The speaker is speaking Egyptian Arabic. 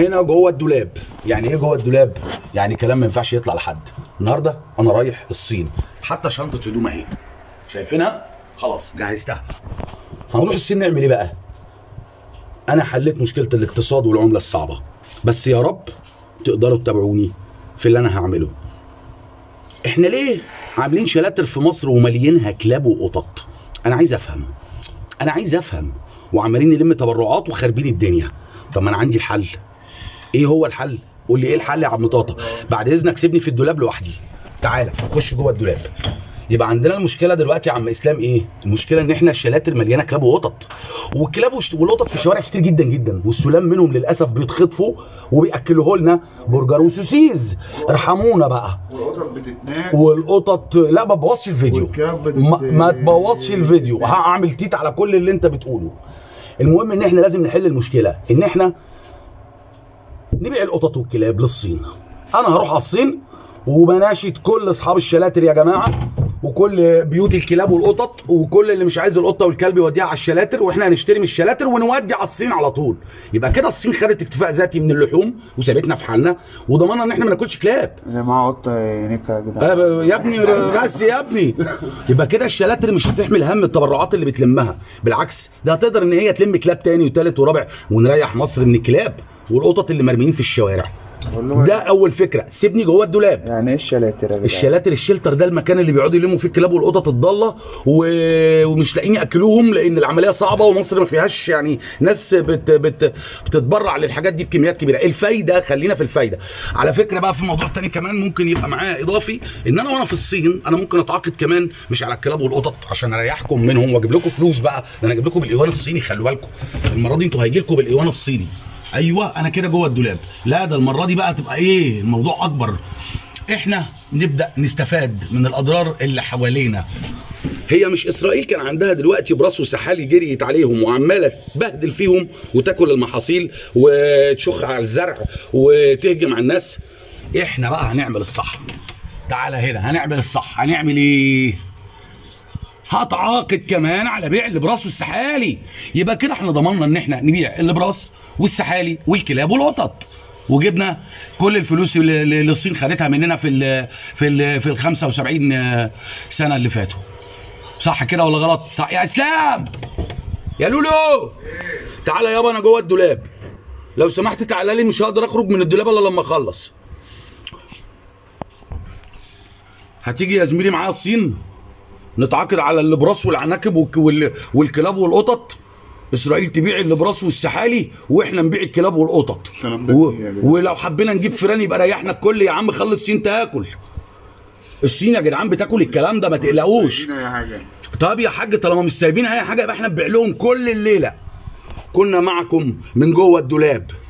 هنا جوه الدولاب يعني ايه جوه الدولاب يعني كلام ما ينفعش يطلع لحد النهارده انا رايح الصين حتى شنطه هدوم اهي شايفينها خلاص جهزتها هنروح الصين نعمل ايه بقى انا حليت مشكله الاقتصاد والعمله الصعبه بس يا رب تقدروا تتابعوني في اللي انا هعمله احنا ليه عاملين شلاتر في مصر وماليينها كلاب وقطط انا عايز افهم انا عايز افهم وعمالين نلم تبرعات وخاربين الدنيا طب ما انا عندي الحل ايه هو الحل قول لي ايه الحل يا عم طاطا بعد اذنك سيبني في الدولاب لوحدي تعالى خش جوه الدولاب يبقى عندنا المشكله دلوقتي يا عم اسلام ايه المشكله ان احنا الشلاتر مليانه كلاب وقطط والكلاب وش- والقطط في الشوارع كتير جدا جدا والسلام منهم للاسف بيتخطفوا وبياكلوه لنا برجر وسوسيز ارحمونا بقى والقطط بتتنام والقطط لا ما تبوظش الفيديو والكلاب بت- ما, ما تبوظش الفيديو هعمل تيت على كل اللي انت بتقوله المهم ان احنا لازم نحل المشكله ان احنا نبيع القطط والكلاب للصين انا هروح على الصين وبناشد كل اصحاب الشلاتر يا جماعه وكل بيوت الكلاب والقطط وكل اللي مش عايز القطه والكلب يوديها على الشلاتر واحنا هنشتري من الشلاتر ونودي على الصين على طول يبقى كده الصين خدت اكتفاء ذاتي من اللحوم وسابتنا في حالنا وضمننا ان احنا ما ناكلش كلاب اللي معاه قطه ينكها يا جدع آه، يا ابني بس يا ابني يبقى كده الشلاتر مش هتحمل هم التبرعات اللي بتلمها بالعكس ده هتقدر ان هي تلم كلاب تاني وتالت ورابع ونريح مصر من الكلاب والقطط اللي مرميين في الشوارع بقول له ده اول فكره سيبني جوه الدولاب يعني ايه الشلاتر يا جدع الشلاتر الشلتر ده المكان اللي بيقعدوا يلموا فيه الكلاب والقطط الضاله و... ومش لاقيين ياكلوهم لان العمليه صعبه ومصر ما فيهاش يعني ناس بت... بت... بتتبرع للحاجات دي بكميات كبيره الفايده خلينا في الفايده على فكره بقى في موضوع تاني كمان ممكن يبقى معاه اضافي ان انا وانا في الصين انا ممكن اتعاقد كمان مش على الكلاب والقطط عشان اريحكم منهم واجيب لكم فلوس بقى ده انا اجيب لكم بالايوان الصيني خلوا بالكم المره دي انتوا هيجي لكم بالايوان الصيني ايوه انا كده جوه الدولاب لا ده المره دي بقى تبقى ايه الموضوع اكبر احنا نبدا نستفاد من الاضرار اللي حوالينا هي مش اسرائيل كان عندها دلوقتي براس وسحالي جريت عليهم وعماله تبهدل فيهم وتاكل المحاصيل وتشخ على الزرع وتهجم على الناس احنا بقى هنعمل الصح تعالى هنا هنعمل الصح هنعمل ايه هتعاقد كمان على بيع الابراس والسحالي يبقى كده احنا ضمننا ان احنا نبيع الابراس والسحالي والكلاب والقطط وجبنا كل الفلوس اللي اللي الصين خدتها مننا في ال في ال في ال 75 سنه اللي فاتوا صح كده ولا غلط صح يا اسلام يا لولو تعالى يابا انا جوه الدولاب لو سمحت تعالى لي مش هقدر اخرج من الدولاب الا لما اخلص هتيجي يا زميلي معايا الصين نتعاقد على الابراس والعناكب والك- وال- والكلاب والقطط اسرائيل تبيع الابراس والسحالي واحنا نبيع الكلاب والقطط الكلام ده و... إيه يا جدع؟ ولو حبينا نجيب فيران يبقى ريحنا الكل يا عم خلي الصين تاكل الصين يا جدعان بتاكل الكلام ده ما تقلقوش سايبين اي حاجه طب يا حاج طالما مش سايبين اي حاجه يبقى احنا نبيع لهم كل الليله كنا معكم من جوه الدولاب